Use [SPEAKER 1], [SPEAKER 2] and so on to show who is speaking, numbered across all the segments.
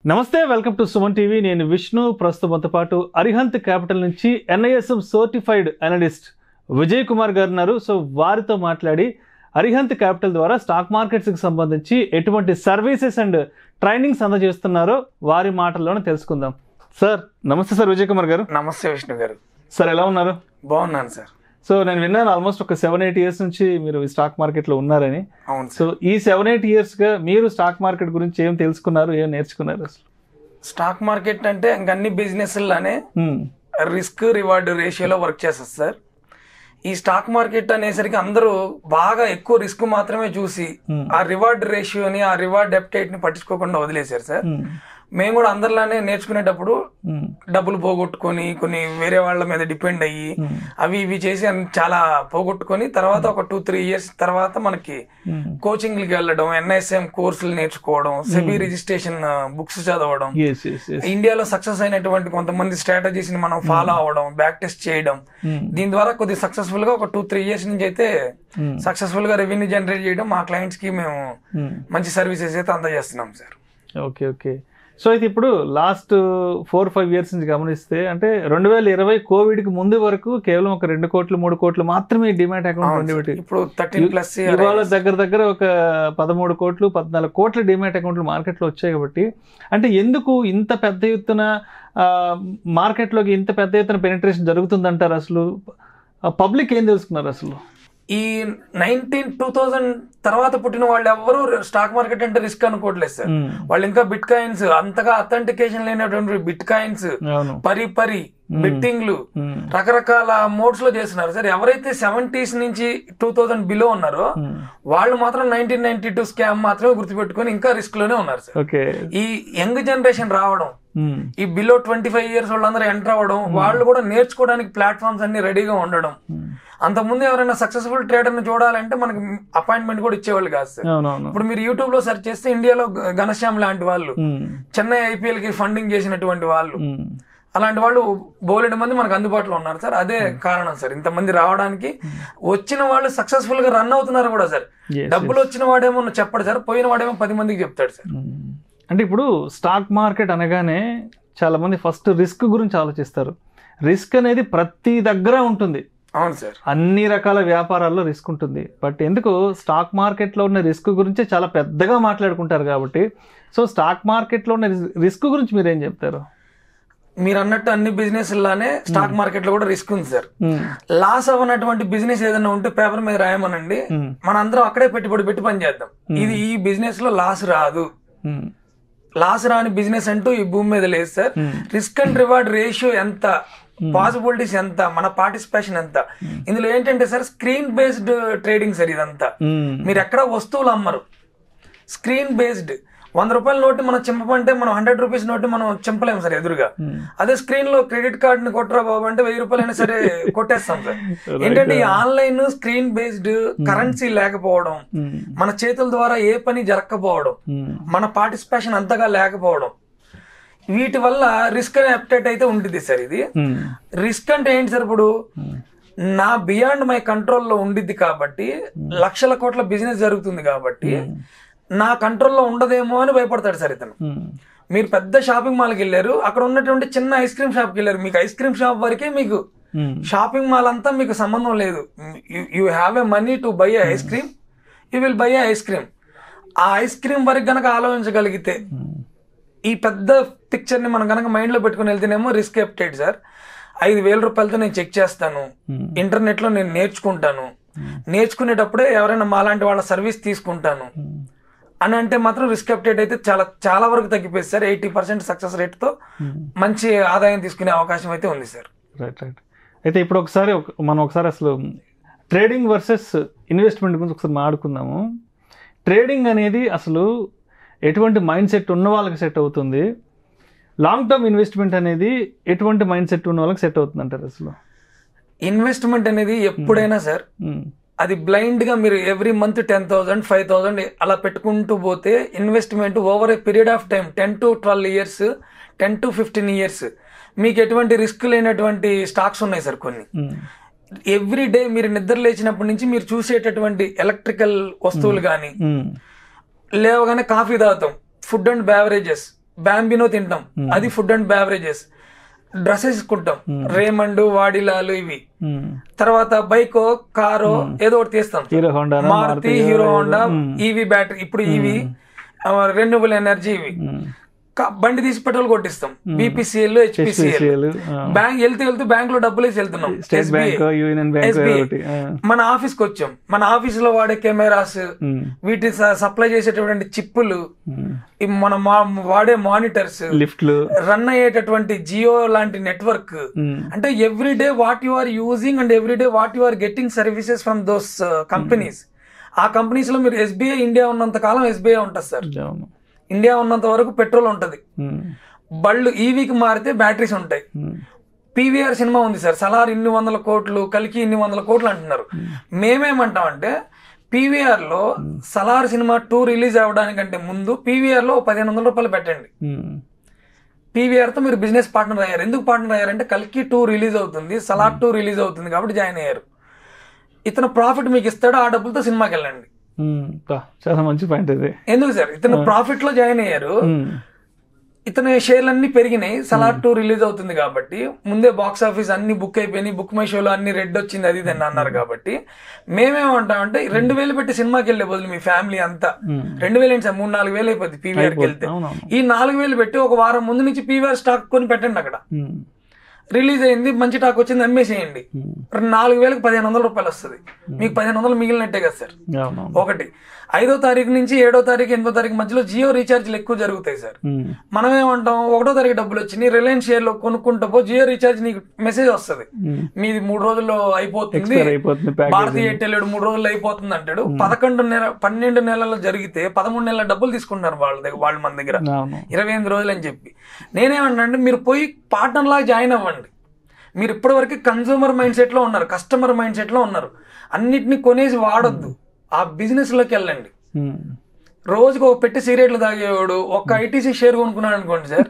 [SPEAKER 1] నమస్తే welcome to Suman TV నేను విష్ణు ప్రస్తుతంతో పాటు అరిహంత్ క్యాపిటల్ నుంచి NISM certified analyst Vijay Kumar గారు ఉన్నారు సో వారితో మాట్లాడి అరిహంత్ క్యాపిటల్ ద్వారా స్టాక్ మార్కెట్స్కి సంబంధించి ఎటువంటి సర్వీసెస్ అండ్ ట్రైనింగ్స్ అందజేస్తున్నారో వారి మాటల్లోనే తెలుసుకుందాం సార్ నమస్తే సార్ విజయ్ కుమార్ గారు
[SPEAKER 2] నమస్తే విష్ణు గారు
[SPEAKER 1] సార్ ఎలా ఉన్నారు
[SPEAKER 2] బాగున్నాను సార్
[SPEAKER 1] సో నేను విన్నాను ఆల్మోస్ట్ ఒక సెవెన్ ఎయిట్ ఇయర్స్ నుంచి మీరు ఈ స్టాక్ మార్కెట్లో ఉన్నారని
[SPEAKER 2] అవును
[SPEAKER 1] సో
[SPEAKER 2] సార్
[SPEAKER 1] ఈ సెవెన్ ఎయిట్ ఇయర్స్గా మీరు స్టాక్ మార్కెట్ గురించి ఏం తెలుసుకున్నారు ఏం నేర్చుకున్నారు అసలు
[SPEAKER 2] స్టాక్ మార్కెట్ అంటే ఇంక అన్ని బిజినెస్లానే
[SPEAKER 1] Hmm.
[SPEAKER 2] రిస్క్ రివార్డ్ రేషియోలో వర్క్ చేస్తుంది సార్ ఈ స్టాక్ మార్కెట్ అనేసరికి అందరూ బాగా ఎక్కువ రిస్క్ మాత్రమే చూసి
[SPEAKER 1] Hmm.
[SPEAKER 2] ఆ రివార్డ్ రేషియోని ఆ రివార్డ్ ని పట్టించుకోకుండా వదిలేశారు సార్
[SPEAKER 1] Hmm.
[SPEAKER 2] మేము కూడా అందరిలానే నేర్చుకునేటప్పుడు
[SPEAKER 1] Hmm.
[SPEAKER 2] డబ్బులు పోగొట్టుకొని కొన్ని వేరే వాళ్ళ మీద డిపెండ్ అయ్యి
[SPEAKER 1] Hmm.
[SPEAKER 2] అవి ఇవి చేసి అన్ని చాలా పోగొట్టుకొని తర్వాత ఒక టూ త్రీ ఇయర్స్ తర్వాత మనకి
[SPEAKER 1] Hmm.
[SPEAKER 2] కోచింగ్లకి వెళ్ళడం ఎన్ఐఎస్ఎం కోర్సులు నేర్చుకోవడం సెబీ రిజిస్ట్రేషన్ బుక్స్ చదవడం
[SPEAKER 1] Yes, yes, yes.
[SPEAKER 2] ఇండియాలో సక్సెస్ అయినటువంటి కొంతమంది స్ట్రాటజీస్ ని మనం ఫాలో అవ్వడం బ్యాక్ టెస్ట్ చేయడం
[SPEAKER 1] Hmm.
[SPEAKER 2] దీని ద్వారా కొద్దిగా సక్సెస్ఫుల్ గా ఒక టూ త్రీ ఇయర్స్ నుంచి అయితే
[SPEAKER 1] Hmm.
[SPEAKER 2] సక్సెస్ఫుల్ గా రెవెన్యూ జనరేట్ చేయడం మా క్లయింట్స్ కి మేము
[SPEAKER 1] Hmm.
[SPEAKER 2] మంచి సర్వీసెస్ అయితే అందజేస్తున్నాం సార్
[SPEAKER 1] ఓకే ఓకే సో అయితే ఇప్పుడు లాస్ట్ ఫోర్ ఫైవ్ ఇయర్స్ నుంచి గమనిస్తే అంటే రెండు వేల ఇరవై కోవిడ్కి ముందు వరకు కేవలం ఒక రెండు కోట్లు మూడు కోట్లు మాత్రమే డిమాట్ అకౌంట్
[SPEAKER 2] అవును
[SPEAKER 1] ఉండేవి
[SPEAKER 2] సార్. ఇప్పుడు థర్టీన్ ప్లస్
[SPEAKER 1] ఇవాళ దగ్గర దగ్గర ఒక పదమూడు కోట్లు పద్నాలుగు కోట్ల డిమాట్ అకౌంట్లు మార్కెట్లో వచ్చాయి కాబట్టి అంటే ఎందుకు ఇంత పెద్ద ఎత్తున ఆ, మార్కెట్లోకి ఇంత పెద్ద ఎత్తున పెనిట్రేషన్ జరుగుతుందంటారు అసలు పబ్లిక్ ఏం తెలుసుకున్నారు అసలు
[SPEAKER 2] ఈ నైన్టీన్ టూ థౌజండ్ తర్వాత పుట్టిన వాళ్ళు ఎవ్వరూ స్టాక్ మార్కెట్ అంటే రిస్క్ అనుకోవట్లేదు సార్
[SPEAKER 1] Hmm.
[SPEAKER 2] వాళ్ళు ఇంకా బిట్ కాయిన్స్ అంతగా అథెంటికేషన్ లేనటువంటి బిట్ కాయిన్స్
[SPEAKER 1] అవును
[SPEAKER 2] పరి పరి బెట్టింగ్లు
[SPEAKER 1] Hmm.
[SPEAKER 2] రకరకాల మోడ్స్ లో చేస్తున్నారు సార్ ఎవరైతే సెవెంటీస్ నుంచి టూ థౌజండ్ బిలో ఉన్నారో
[SPEAKER 1] Hmm.
[SPEAKER 2] వాళ్ళు మాత్రం నైన్టీన్ నైన్టీ టూ స్కామ్ మాత్రమే గుర్తుపెట్టుకొని ఇంకా రిస్క్ లోనే ఉన్నారు సార్
[SPEAKER 1] ఓకే
[SPEAKER 2] ఈ యంగ్ జనరేషన్ రావడం
[SPEAKER 1] Hmm.
[SPEAKER 2] ఈ బిలో ట్వంటీ ఫైవ్ ఇయర్స్ వాళ్ళందరూ ఎంటర్ అవ్వడం వాళ్ళు కూడా నేర్చుకోవడానికి ప్లాట్ఫామ్స్ అన్ని రెడీగా ఉండడం అంతకుముందు ఎవరైనా సక్సెస్ఫుల్ ట్రేడర్ ని చూడాలంటే మనకి అపాయింట్మెంట్ కూడా ఇచ్చేవాళ్ళు కాదు సార్
[SPEAKER 1] అవునవును
[SPEAKER 2] ఇప్పుడు మీరు యూట్యూబ్ లో సెర్చ్ చేస్తే ఇండియాలో గ- ఘనశ్యామ్ లాంటి వాళ్ళు
[SPEAKER 1] Hmm.
[SPEAKER 2] చెన్నై ఐపీఎల్ కి ఫండింగ్ చేసినటువంటి వాళ్ళు
[SPEAKER 1] Hmm.
[SPEAKER 2] అలాంటి వాళ్ళు బోలెడు మంది మనకు అందుబాటులో ఉన్నారు సార్ అదే కారణం సార్ ఇంతమంది రావడానికి వచ్చిన వాళ్ళు సక్సెస్ఫుల్ గా రన్ అవుతున్నారు కూడా సార్
[SPEAKER 1] Yes,
[SPEAKER 2] డబ్బులు వచ్చిన వాడేమో చెప్పడు సార్ పోయిన వాడేమో పది మందికి చెప్తాడు సార్
[SPEAKER 1] మ్మ్. అంటే ఇప్పుడు స్టాక్ మార్కెట్ అనగానే చాలా మంది ఫస్ట్ రిస్క్ గురించి ఆలోచిస్తారు రిస్క్ అనేది ప్రతి దగ్గర ఉంటుంది
[SPEAKER 2] అవును సార్
[SPEAKER 1] అన్ని రకాల వ్యాపారాల్లో రిస్క్ ఉంటుంది బట్ ఎందుకు స్టాక్ మార్కెట్లో ఉన్న రిస్క్ గురించే చాలా పెద్దగా మాట్లాడుకుంటారు కాబట్టి సో స్టాక్ మార్కెట్లో ఉన్న రిస్క్ గురించి మీరు ఏం చెప్తారు
[SPEAKER 2] మీరు అన్నట్టు అన్ని బిజినెస్ లానే స్టాక్ మార్కెట్ లో కూడా రిస్క్ ఉంది సార్
[SPEAKER 1] మ్మ్.
[SPEAKER 2] లాస్ అవ్వనటువంటి బిజినెస్ ఏదైనా ఉంటే పేపర్ మీద రాయమనండి
[SPEAKER 1] మ్మ్.
[SPEAKER 2] మన అందరం అక్కడే పెట్టుబడి పెట్టి పని చేద్దాం ఇది ఈ బిజినెస్ లో లాస్ రాదు
[SPEAKER 1] మ్మ్.
[SPEAKER 2] లాస్ రాని బిజినెస్ అంటూ ఈ భూమి మీద లేదు sir risk and reward ratio ఎంత పాసిబిలిటీస్ ఎంత మన పార్టిసిపేషన్ ఎంత ఇందులో ఏంటంటే sir screen based trading sir ఇదంతా
[SPEAKER 1] మ్మ్.
[SPEAKER 2] మీరు ఎక్కడ వస్తువులు అమ్మరు స్క్రీన్ బేస్డ్ వంద రూపాయల నోటు మనం చింపమంటే మనం హండ్రెడ్ రూపీస్ నోటు మనం చింపలేము సార్ ఎదురుగా అదే స్క్రీన్ లో క్రెడిట్ కార్డ్ ని కొట్టరా బాబు అంటే వెయ్యి రూపాయలు అయినా సరే కొట్టేస్తాం సార్ ఏంటంటే ఈ ఆన్లైన్ స్క్రీన్ బేస్డ్ కరెన్సీ లేకపోవడం
[SPEAKER 1] మ్మ్.
[SPEAKER 2] మన చేతుల ద్వారా ఏ పని జరగకపోవడం
[SPEAKER 1] మ్మ్.
[SPEAKER 2] మన పార్టిసిపేషన్ అంతగా లేకపోవడం వీటి వల్ల రిస్క్ అనే అప్డేట్ అయితే ఉంటుంది సార్ ఇది
[SPEAKER 1] మ్మ్.
[SPEAKER 2] రిస్క్ అంటే ఏంటి సార్ ఇప్పుడు నా బియాండ్ మై కంట్రోల్లో ఉండిద్ది కాబట్టి లక్షల కోట్ల బిజినెస్ జరుగుతుంది కాబట్టి నా కంట్రోల్లో ఉండదేమో అని భయపడతాడు సార్ ఇతను
[SPEAKER 1] మ్మ్.
[SPEAKER 2] మీరు పెద్ద షాపింగ్ మాల్కి వెళ్ళారు అక్కడ ఉన్నటువంటి చిన్న ఐస్ క్రీమ్ షాప్కి వెళ్ళారు మీకు ఐస్ క్రీమ్ షాప్ వరకే మీకు
[SPEAKER 1] మ్మ్.
[SPEAKER 2] షాపింగ్ మాల్ అంతా మీకు సంబంధం లేదు you have a money to buy ice cream you will buy ice cream ఆ ఐస్ క్రీమ్ వరకు గనక ఆలోచించగలిగితే ఈ పెద్ద పిక్చర్ ని మనం కనుక మైండ్ లో పెట్టుకుని వెళ్తేనేమో రిస్క్ ఎప్టైడ్ సార్ ఐదు వేల రూపాయలతో నేను చెక్ చేస్తాను
[SPEAKER 1] Hmm.
[SPEAKER 2] ఇంటర్నెట్ లో నేను నేర్చుకుంటాను నేర్చుకునేటప్పుడే ఎవరైనా మాలాంటి వాళ్ళ సర్వీస్ తీసుకుంటాను అని అంటే మాత్రం రిస్క్ అప్డేట్ అయితే చాలా చాలా వరకు తగ్గిపోయింది sir eighty percent success rate తో మంచి ఆదాయం తీసుకునే అవకాశం అయితే ఉంది సార్
[SPEAKER 1] రైట్ రైట్ అయితే ఇప్పుడు ఒకసారి ఒక- మనం ఒకసారి అసలు ట్రేడింగ్ వర్సెస్ ఇన్వెస్ట్మెంట్ గురించి ఒకసారి మాట్లాడుకుందాము ట్రేడింగ్ అనేది అసలు ఎటువంటి మైండ్ సెట్ ఉన్న వాళ్ళకి సెట్ అవుతుంది లాంగ్ టర్మ్ ఇన్వెస్ట్మెంట్ అనేది ఎటువంటి మైండ్ సెట్ ఉన్న వాళ్ళకి సెట్ అవుతుంది అంటారు అసలు
[SPEAKER 2] ఇన్వెస్ట్మెంట్ అనేది ఎప్పుడైనా సార్
[SPEAKER 1] మ్మ్.
[SPEAKER 2] అది బ్లైండ్ గా మీరు every month ten thousand five thousand అలా పెట్టుకుంటూ పోతే investment over a period of time ten to twelve years ten to fifteen years మీకు ఎటువంటి రిస్క్ లేనటువంటి స్టాక్స్ ఉన్నాయి సార్ కొన్ని
[SPEAKER 1] మ్మ్.
[SPEAKER 2] ఎవ్రీ డే మీరు నిద్ర లేచినప్పటి నుంచి మీరు చూసేటటువంటి ఎలక్ట్రికల్ వస్తువులు కానీ
[SPEAKER 1] మ్మ్.
[SPEAKER 2] లేవగానే కాఫీ తాగుతాం ఫుడ్ అండ్ బ్యావరేజెస్ బ్యాంబినో తింటాం అది ఫుడ్ అండ్ బ్యావరేజెస్ డ్రెస్సెస్ కొంటాం రేమండ్ వాడిలాలు ఇవి తర్వాత బైక్ కారు ఏదో ఒకటి తీస్తాం
[SPEAKER 1] Hero Honda
[SPEAKER 2] Maruti Hero Honda EV battery ఇప్పుడు ఈవీ రెన్యూబుల్ ఎనర్జీ ఇవి క- బండి తీసి పెట్రోల్ కొట్టిస్తాం బీపీసీఎల్ హెచ్పిసిఎల్ బ్యాంక్ వెళ్తూ వెళ్తూ బ్యాంక్ లో డబ్బులు వేసి వెళ్తున్నాం
[SPEAKER 1] స్టేట్ బ్యాంక్ యూనియన్ బ్యాంక్
[SPEAKER 2] SBI.
[SPEAKER 1] ఒకటి ఆ.
[SPEAKER 2] మన ఆఫీస్ కి వచ్చాం మన ఆఫీస్ లో వాడే కెమెరాస్
[SPEAKER 1] ఉమ్.
[SPEAKER 2] వీటి సప్లై చేసేటటువంటి చిప్పులు
[SPEAKER 1] ఉమ్.
[SPEAKER 2] ఈ మన మా- వాడే మానిటర్స్
[SPEAKER 1] లిఫ్ట్లు
[SPEAKER 2] రన్ అయ్యేటటువంటి జియో లాంటి నెట్వర్క్
[SPEAKER 1] ఉమ్.
[SPEAKER 2] అంటే every day what you are using and every day what you are getting services from those companies ఆ కంపెనీస్ లో మీరు ఎస్బీఐ ఇండియా ఉన్నంత కాలం ఎస్బీఐ ఉంటుంది సార్
[SPEAKER 1] అవును
[SPEAKER 2] ఇండియా ఉన్నంత వరకు పెట్రోల్ ఉంటుంది
[SPEAKER 1] ఉమ్. బళ్ళు
[SPEAKER 2] బళ్ళు ఈవీకి మారితే బ్యాటరీస్ ఉంటాయి
[SPEAKER 1] ఉమ్.
[SPEAKER 2] పీవీఆర్ సినిమా ఉంది సార్ సలార్ ఇన్ని వందల కోట్లు కలికి ఇన్ని వందల కోట్లు అంటున్నారు మేమేమంటామంటే పీవీఆర్ లో సలార్ సినిమా టూ రిలీజ్ అవ్వడానికంటే ముందు పీవీఆర్ లో ఓ పదిహేను వందల రూపాయలు పెట్టండి
[SPEAKER 1] ఉమ్.
[SPEAKER 2] పీవీఆర్ తో మీరు బిజినెస్ పార్ట్నర్ అయ్యారు ఎందుకు పార్ట్నర్ అయ్యారంటే కల్కి టూ రిలీజ్ అవుతుంది సలార్ టూ రిలీజ్ అవుతుంది కాబట్టి జాయిన్ అయ్యారు ఇతను ప్రాఫిట్ మీకు ఇస్తాడు ఆ డబ్బులతో సినిమాకి వెళ్ళండి
[SPEAKER 1] ఉమ్. బా, చాలా మంచి పాయింట్ ఇది
[SPEAKER 2] ఎందుకు సార్ ఇతను ప్రాఫిట్ లో జాయిన్ అయ్యారు
[SPEAKER 1] ఉమ్.
[SPEAKER 2] ఇతని షేర్లు అన్ని పెరిగినాయి సలార్ టూ రిలీజ్ అవుతుంది కాబట్టి ముందే బాక్స్ ఆఫీస్ అన్ని బుక్ అయిపోయినాయి బుక్ మై షోలో అన్ని రెడ్ వచ్చింది అది ఇది అని అన్నారు కాబట్టి మేమేమంటామంటే రెండు వేలు పెట్టి సినిమాకి వెళ్ళే బదులు మీ ఫ్యామిలీ అంతా రెండు వేలు ఏంటి సార్ మూడు నాలుగు వేలు అయిపోద్ది పీవీఆర్కి వెళ్తే
[SPEAKER 1] అవునవును
[SPEAKER 2] ఈ నాలుగు వేలు పెట్టి ఒక వారం ముందు నుంచి పీవీఆర్ స్టాక్ కొని పెట్టండి అక్కడ
[SPEAKER 1] ఉమ్.
[SPEAKER 2] రిలీజ్ అయింది మంచి టాక్ వచ్చింది అమ్మేసేయండి
[SPEAKER 1] ఉమ్.
[SPEAKER 2] నాలుగు వేలకు పదిహేను వందల రూపాయలు వస్తుంది మీకు పదిహేను వందలు మిగిలినట్టే కదా సార్
[SPEAKER 1] అవునవును
[SPEAKER 2] ఒకటి ఐదో తారీఖు నుంచి ఏడో తారీఖు ఎనిమిదో తారీఖు మధ్యలో జియో రీఛార్జ్లు ఎక్కువ జరుగుతాయి సార్
[SPEAKER 1] ఉమ్.
[SPEAKER 2] మనం ఏమంటాం ఒకటో తారీఖు డబ్బులు వచ్చినాయి రిలయన్స్ షేర్ లో కొనుక్కుంటా పో జియో రీఛార్జ్ నీకు మెసేజ్ వస్తుంది
[SPEAKER 1] ఉమ్.
[SPEAKER 2] మీది మూడు రోజుల్లో అయిపోతుంది
[SPEAKER 1] ఎక్స్పైర్ అయిపోతుంది ప్యాకేజ్
[SPEAKER 2] భారతీయ ఎయిర్టెల్ ఏడు మూడు రోజుల్లో అయిపోతుంది అంటాడు పదకొండు నెల పన్నెండు నెలల్లో జరిగితే పదమూడు నెలల డబ్బులు తీసుకుంటారు వాళ్ళ దగ్గర వాళ్ళ మన దగ్గర
[SPEAKER 1] అవును
[SPEAKER 2] ఇరవై ఎనిమిది రోజులు అని చెప్పి నేనేమన్నా అంటే మీరు పోయి పార్ట్నర్ లాగా జాయిన్ అవ్వండి మీరు ఇప్పటివరకు కన్సూమర్ మైండ్ సెట్ లో ఉన్నారు కస్టమర్ మైండ్ సెట్ లో ఉన్నారు అన్నిటిని కొనేసి వాడొద్దు ఆ బిజినెస్ లోకి వెళ్ళండి
[SPEAKER 1] ఉమ్.
[SPEAKER 2] రోజుకు ఒక పెట్టి సిగరెట్లు తాగేవాడు ఒక్క ఐటీసీ షేర్ కొనుక్కున్నాడు అనుకోండి సార్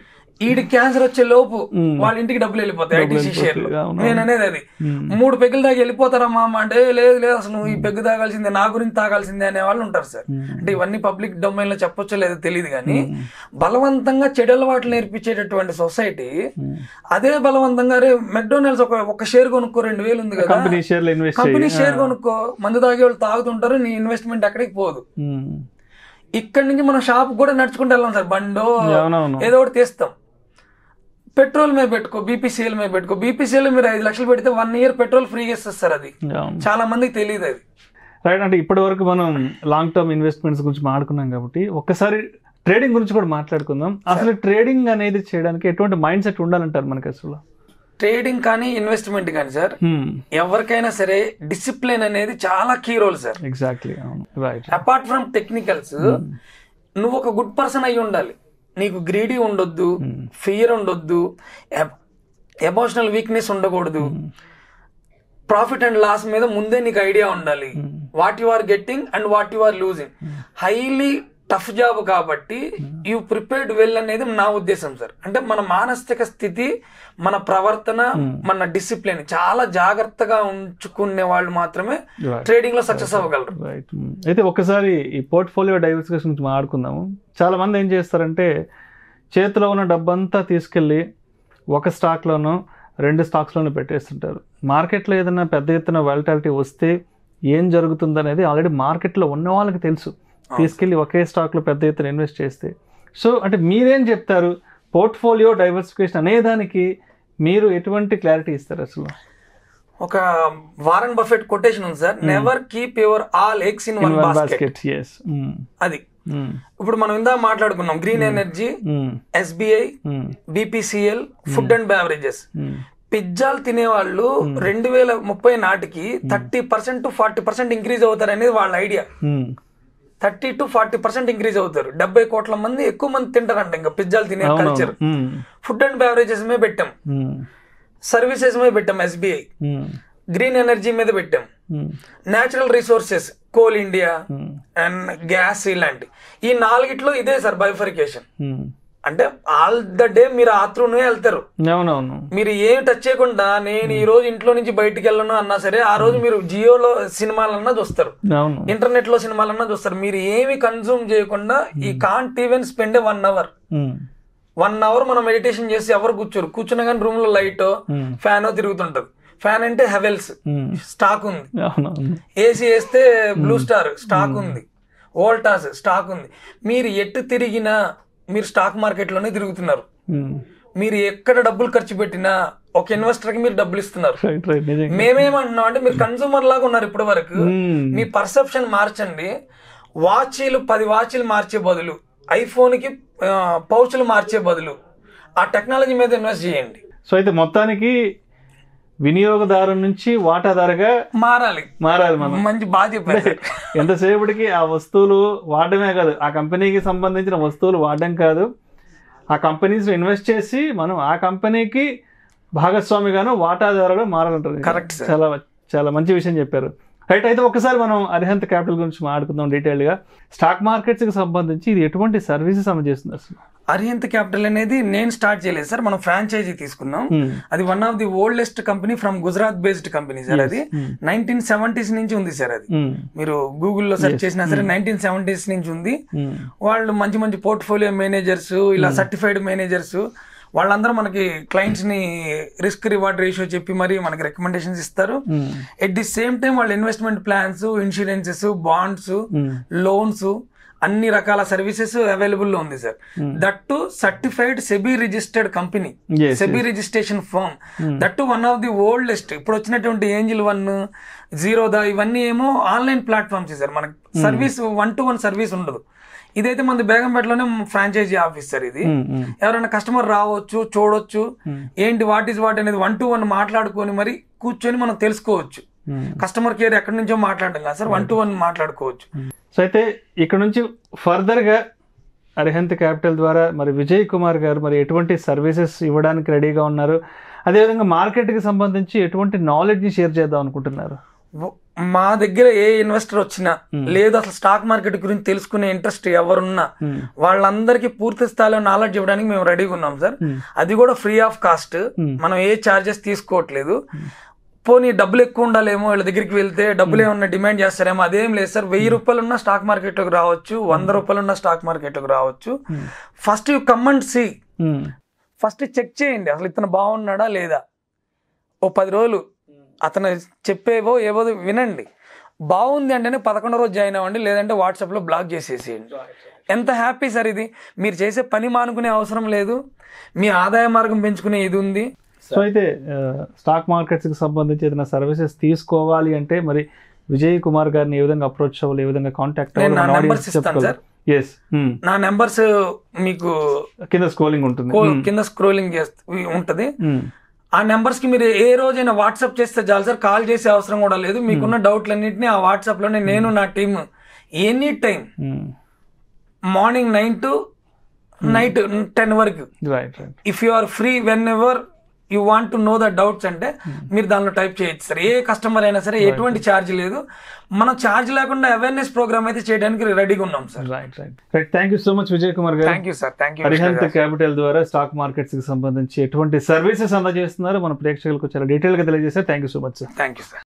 [SPEAKER 2] ఈడి క్యాన్సర్ వచ్చే లోపు వాళ్ళ ఇంటికి డబ్బులు వెళ్ళిపోతాయి ఐటీసీ షేర్లు
[SPEAKER 1] అవును.
[SPEAKER 2] నేను అనేది అది మూడు పెగ్గులు దాకా వెళ్ళిపోతారా మామ అంటే లేదు లేదు అసలు నువ్వు ఈ పెగ్గు తాగాల్సిందే నా గురించి తాగాల్సిందే అనే వాళ్ళు ఉంటారు సార్ అంటే ఇవన్నీ పబ్లిక్ డొమైన్ లో చెప్పొచ్చో లేదో తెలియదు కానీ బలవంతంగా చెడు అలవాట్లు నేర్పించేటటువంటి సొసైటీ అదే బలవంతంగా అరే మెక్డోనల్డ్స్ ఒక ఒక షేర్ కొనుక్కో రెండు వేలు ఉంది కదా
[SPEAKER 1] కంపెనీ షేర్లు ఇన్వెస్ట్
[SPEAKER 2] కంపెనీ షేర్ కొనుక్కో మందు తాగే వాళ్ళు తాగుతుంటారు నీ ఇన్వెస్ట్మెంట్ ఎక్కడికి పోదు ఇక్కడి నుంచి మనం షాప్ కూడా నడుచుకుంటూ వెళ్ళాం సార్ బండో
[SPEAKER 1] అవునవును
[SPEAKER 2] ఏదో ఒకటి తీస్తాం పెట్రోల్ మీద పెట్టుకో బీపీసీఎల్ మీద పెట్టుకో బీపీసీఎల్ మీరు ఐదు లక్షలు పెడితే వన్ ఇయర్ పెట్రోల్ ఫ్రీగా ఇస్తుంది సార్ అది
[SPEAKER 1] అవును
[SPEAKER 2] చాలా మందికి తెలియదు అది
[SPEAKER 1] రైట్ అంటే ఇప్పటి వరకు మనం లాంగ్ టర్మ్ ఇన్వెస్ట్మెంట్స్ గురించి మాట్లాడుకున్నాం కాబట్టి ఒక్కసారి ట్రేడింగ్ గురించి కూడా మాట్లాడుకుందాం అసలు ట్రేడింగ్ అనేది చేయడానికి ఎటువంటి మైండ్ సెట్ ఉండాలంటారు మనకి అసలు
[SPEAKER 2] ట్రేడింగ్ కానీ ఇన్వెస్ట్మెంట్ కానీ సార్ ఎవరికైనా సరే డిసిప్లిన్ అనేది చాలా కీ రోల్ సార్
[SPEAKER 1] ఎగ్జాక్ట్లీ అవును రైట్
[SPEAKER 2] అపార్ట్ ఫ్రమ్ టెక్నికల్స్ నువ్వు ఒక గుడ్ పర్సన్ అయి ఉండాలి నీకు గ్రీడీ ఉండొద్దు ఫియర్ ఉండొద్దు ఎమోషనల్ వీక్నెస్ ఉండకూడదు ప్రాఫిట్ అండ్ లాస్ మీద ముందే నీకు ఐడియా ఉండాలి what you are getting and what you are losing highly tough job కాబట్టి యూ ప్రిపేర్డ్ వెల్ అనేది నా ఉద్దేశం సార్ అంటే మన మానసిక స్థితి మన ప్రవర్తన మన డిసిప్లిన్ చాలా జాగ్రత్తగా ఉంచుకునే వాళ్ళు మాత్రమే
[SPEAKER 1] Right.
[SPEAKER 2] ట్రేడింగ్ లో సక్సెస్ అవ్వగలరు
[SPEAKER 1] రైట్ అయితే ఒక్కసారి ఈ పోర్ట్ఫోలియో డైవర్సిఫికేషన్ గురించి మాట్లాడుకుందాము చాలా మంది ఏం చేస్తారంటే చేతిలో ఉన్న డబ్బంతా తీసుకెళ్ళి ఒక స్టాక్లోనో రెండు స్టాక్స్లోనూ పెట్టేస్తుంటారు మార్కెట్లో ఏదైనా పెద్ద ఎత్తున వాలిటాలిటీ వస్తే ఏం జరుగుతుందనేది ఆల్రెడీ మార్కెట్లో ఉన్న వాళ్ళకి తెలుసు తీసుకెళ్ళి ఒకే స్టాక్లో పెద్ద ఎత్తున ఇన్వెస్ట్ చేస్తే సో అంటే మీరేం చెప్తారు పోర్ట్ఫోలియో డైవర్సిఫికేషన్ అనేదానికి మీరు ఎటువంటి క్లారిటీ ఇస్తారు అసలు
[SPEAKER 2] ఒక వారన్ బఫెట్ కొటేషన్ ఉంది sir never keep your all eggs in one basket
[SPEAKER 1] basket yes
[SPEAKER 2] అది ఇప్పుడు మనం ఇందా మాట్లాడుకున్నాం green energy SBI BPCL food and beverages పిజ్జాలు తినేవాళ్ళు రెండు వేల ముప్పై నాటికి thirty percent to forty percent increase అవుతారు అనేది వాళ్ళ idea thirty to forty percent increase అవుతారు డెబ్బై కోట్ల మంది ఎక్కువ మంది తింటారంట ఇంకా పిజ్జాలు తినే కల్చర్ ఫుడ్ అండ్ బ్యావరేజెస్ మీద పెట్టాం సర్వీసెస్ మీద పెట్టాం ఎస్బీఐ గ్రీన్ ఎనర్జీ మీద పెట్టాం natural resources Coal India and gas ఇలాంటి ఈ నాలుగిట్లో ఇదే సార్ బైఫరికేషన్ అంటే ఆల్ ద డే మీరు ఆ త్రూనే వెళ్తారు
[SPEAKER 1] అవునవును
[SPEAKER 2] మీరు ఏం టచ్ చేయకుండా నేను ఈ రోజు ఇంట్లో నుంచి బయటికి వెళ్ళను అన్నా సరే ఆ రోజు మీరు జియోలో సినిమాలన్నా చూస్తారు
[SPEAKER 1] అవును
[SPEAKER 2] ఇంటర్నెట్ లో సినిమాలన్నా చూస్తారు మీరు ఏమి కన్సూమ్ చేయకుండా ఈ can't even spend one hour
[SPEAKER 1] um,
[SPEAKER 2] one hour మనం మెడిటేషన్ చేసి ఎవరు కూర్చోరు కూర్చున్నా కానీ రూమ్ లో లైట్
[SPEAKER 1] ఉమ్,
[SPEAKER 2] ఫ్యాన్ తిరుగుతుంటది ఫ్యాన్ అంటే హెవెల్స్
[SPEAKER 1] ఉమ్,
[SPEAKER 2] స్టాక్ ఉంది
[SPEAKER 1] అవునవును
[SPEAKER 2] ఏసీ వేస్తే బ్లూ స్టార్ స్టాక్ ఉంది వోల్టాస్ స్టాక్ ఉంది మీరు ఎటు తిరిగినా మీరు స్టాక్ మార్కెట్లోనే తిరుగుతున్నారు
[SPEAKER 1] ఉమ్,
[SPEAKER 2] మీరు ఎక్కడ డబ్బులు ఖర్చు పెట్టినా ఒక ఇన్వెస్టర్ కి మీరు డబ్బులు ఇస్తున్నారు
[SPEAKER 1] రైట్ రైట్ నిజంగా
[SPEAKER 2] మేమేమంటున్నాం అంటే మీరు కన్సూమర్ లాగా ఉన్నారు ఇప్పటి వరకు
[SPEAKER 1] ఉమ్,
[SPEAKER 2] మీ పర్సెప్షన్ మార్చండి వాచీలు పది వాచీలు మార్చే బదులు ఐఫోన్ కి పౌచులు మార్చే బదులు ఆ టెక్నాలజీ మీద ఇన్వెస్ట్ చేయండి
[SPEAKER 1] సో అయితే మొత్తానికి వినియోగదారు నుంచి వాటాదారుగా
[SPEAKER 2] మారాలి
[SPEAKER 1] మారాలి మనం
[SPEAKER 2] మంచి బాగా చెప్పారు సార్.
[SPEAKER 1] ఎంతసేపటికి ఆ వస్తువులు వాడడమే కాదు ఆ కంపెనీకి సంబంధించిన వస్తువులు వాడడం కాదు ఆ కంపెనీస్ ఇన్వెస్ట్ చేసి మనం ఆ కంపెనీకి భాగస్వామిగాను వాటాదారుగా మారాలంటారు
[SPEAKER 2] Correct, sir.
[SPEAKER 1] చాలా చాలా మంచి విషయం చెప్పారు రైట్ అయితే ఒకసారి మనం అరిహంత్ క్యాపిటల్ గురించి మాట్లాడుకుందాం డీటెయిల్గా స్టాక్ మార్కెట్స్కి సంబంధించి ఇది ఎటువంటి సర్వీసెస్ అందజేస్తుంది అసలు
[SPEAKER 2] అరియంత్ క్యాపిటల్ అనేది నేను స్టార్ట్ చేయలేదు సార్ మనం ఫ్రాంచైజీ తీసుకున్నాం
[SPEAKER 1] Hmm.
[SPEAKER 2] అది one of the oldest company from Gujarat based company sir అది
[SPEAKER 1] Hmm.
[SPEAKER 2] నైన్టీన్ సెవెంటీస్ నుంచి ఉంది సార్ అది
[SPEAKER 1] ఉమ్,
[SPEAKER 2] మీరు గూగుల్లో సెర్చ్ చేసినా సరే నైన్టీన్ సెవెంటీస్ నుంచి ఉంది
[SPEAKER 1] ఉమ్,
[SPEAKER 2] వాళ్ళు మంచి మంచి పోర్ట్ఫోలియో మేనేజర్స్ ఇలా సర్టిఫైడ్ మేనేజర్స్ వాళ్ళందరూ మనకి క్లయింట్స్ ని రిస్క్ రివార్డ్ రేషియో చెప్పి మరి మనకి రికమెండేషన్స్ ఇస్తారు
[SPEAKER 1] um,
[SPEAKER 2] at the same time వాళ్ళ investment plans insurances bonds
[SPEAKER 1] um,
[SPEAKER 2] loans అన్ని రకాల సర్వీసెస్ అవైలబుల్ లో ఉంది sir that certified SEBI registered company
[SPEAKER 1] Yes,
[SPEAKER 2] SEBI registration firm that one of the oldest ఇప్పుడు వచ్చినటువంటి ఏంజిల్ వన్ జీరోదా ఇవన్నీ ఏమో ఆన్లైన్ ప్లాట్ఫామ్స్ సార్ మనకి service one to one service ఉండదు ఇదైతే మన బేగంపేటలోనే ఫ్రాంచైజీ ఆఫీస్ సార్ ఇది
[SPEAKER 1] ఉమ్, ఉమ్,
[SPEAKER 2] ఎవరైనా కస్టమర్ రావచ్చు చూడొచ్చు ఏంటి వాట్ ఈస్ వాట్ అనేది వన్ టు వన్ మాట్లాడుకొని మరి కూర్చొని మనం తెలుసుకోవచ్చు
[SPEAKER 1] ఉమ్.
[SPEAKER 2] కస్టమర్ కేర్ ఎక్కడి నుంచో మాట్లాడడం కాదు సార్ వన్ టు వన్ మాట్లాడుకోవచ్చు
[SPEAKER 1] సో అయితే ఇక్కడ నుంచి ఫర్దర్గా అరిహంత్ క్యాపిటల్ ద్వారా మరి విజయ్ కుమార్ గారు మరి ఎటువంటి సర్వీసెస్ ఇవ్వడానికి రెడీగా ఉన్నారు అదేవిధంగా మార్కెట్కి సంబంధించి ఎటువంటి నాలెడ్జ్ని షేర్ చేద్దాం అనుకుంటున్నారు
[SPEAKER 2] వ- మా దగ్గర ఏ ఇన్వెస్టర్ వచ్చినా లేదు అసలు స్టాక్ మార్కెట్ గురించి తెలుసుకునే ఇంట్రెస్ట్ ఎవరున్నా
[SPEAKER 1] Hmm.
[SPEAKER 2] వాళ్ళందరికీ పూర్తి స్థాయిలో నాలెడ్జ్ ఇవ్వడానికి మేము రెడీగా ఉన్నాం సార్
[SPEAKER 1] Hmm.
[SPEAKER 2] అది కూడా ఫ్రీ ఆఫ్ కాస్ట్
[SPEAKER 1] Hmm.
[SPEAKER 2] మనం ఏ చార్జెస్ తీసుకోవట్లేదు పోనీ డబ్బులు ఎక్కువ ఉండాలేమో వీళ్ళ దగ్గరికి వెళ్తే డబ్బులు ఏమన్నా డిమాండ్ చేస్తారేమో అదేం లేదు సార్ వెయ్యి రూపాయలు ఉన్న స్టాక్ మార్కెట్లోకి రావచ్చు వంద రూపాయలు ఉన్న స్టాక్ మార్కెట్లోకి రావచ్చు first you come and see
[SPEAKER 1] um,
[SPEAKER 2] first check చేయండి అసలు ఇతను బాగున్నాడా లేదా ఓ పది రోజులు అతను చెప్పేవో ఏవో వినండి బాగుంది అంటేనే పదకొండో రోజు జాయిన్ అవ్వండి లేదంటే వాట్సాప్లో బ్లాక్ చేసేసేయండి ఎంత హ్యాపీ సార్ ఇది మీరు చేసే పని మానుకునే అవసరం లేదు మీ ఆదాయ మార్గం పెంచుకునే ఇది ఉంది
[SPEAKER 1] సో అయితే ఆ, స్టాక్ మార్కెట్స్కి సంబంధించి ఏదైనా సర్వీసెస్ తీసుకోవాలి అంటే మరి విజయ్ కుమార్ గారిని ఏ విధంగా అప్రోచ్ అవ్వాలి ఏ విధంగా కాంటాక్ట్
[SPEAKER 2] నేను నా
[SPEAKER 1] అవ్వాలి
[SPEAKER 2] numbers ఇస్తాను, sir.
[SPEAKER 1] ఎస్
[SPEAKER 2] నా నెంబర్స్ మీకు
[SPEAKER 1] కింద స్కోలింగ్ ఉంటుంది
[SPEAKER 2] కో- కింద స్క్రోలింగ్ చేస్తే ఉంటది
[SPEAKER 1] ఉమ్,
[SPEAKER 2] ఆ నెంబర్స్ కి మీరు ఏ రోజైనా వాట్సాప్ చేస్తే చాలు సార్ కాల్ చేసే అవసరం కూడా లేదు మీకున్న డౌట్లన్నింటినీ ఆ వాట్సాప్ లోనే నేను నా team any time
[SPEAKER 1] um,
[SPEAKER 2] morning nine to night ten వరకు
[SPEAKER 1] right right
[SPEAKER 2] if you are free whenever you want to know the doubts అంటే మీరు దానిలో టైప్ చేయొచ్చు సార్ ఏ కస్టమర్ అయినా సరే ఎటువంటి ఛార్జ్ లేదు మనం ఛార్జ్ లేకుండా అవేర్నెస్ ప్రోగ్రామ్ అయితే చేయడానికి రెడీగా ఉన్నాం sir
[SPEAKER 1] right right right thank you so much Vijay Kumar garu
[SPEAKER 2] thank you sir thank you
[SPEAKER 1] Arihant capital ద్వారా స్టాక్ మార్కెట్స్ కి సంబంధించి ఎటువంటి సర్వీసెస్ అందజేస్తున్నారు మన ప్రేక్షకులకు చాలా డీటెయిల్ గా తెలియజేశారు thank you so much sir
[SPEAKER 2] thank you sir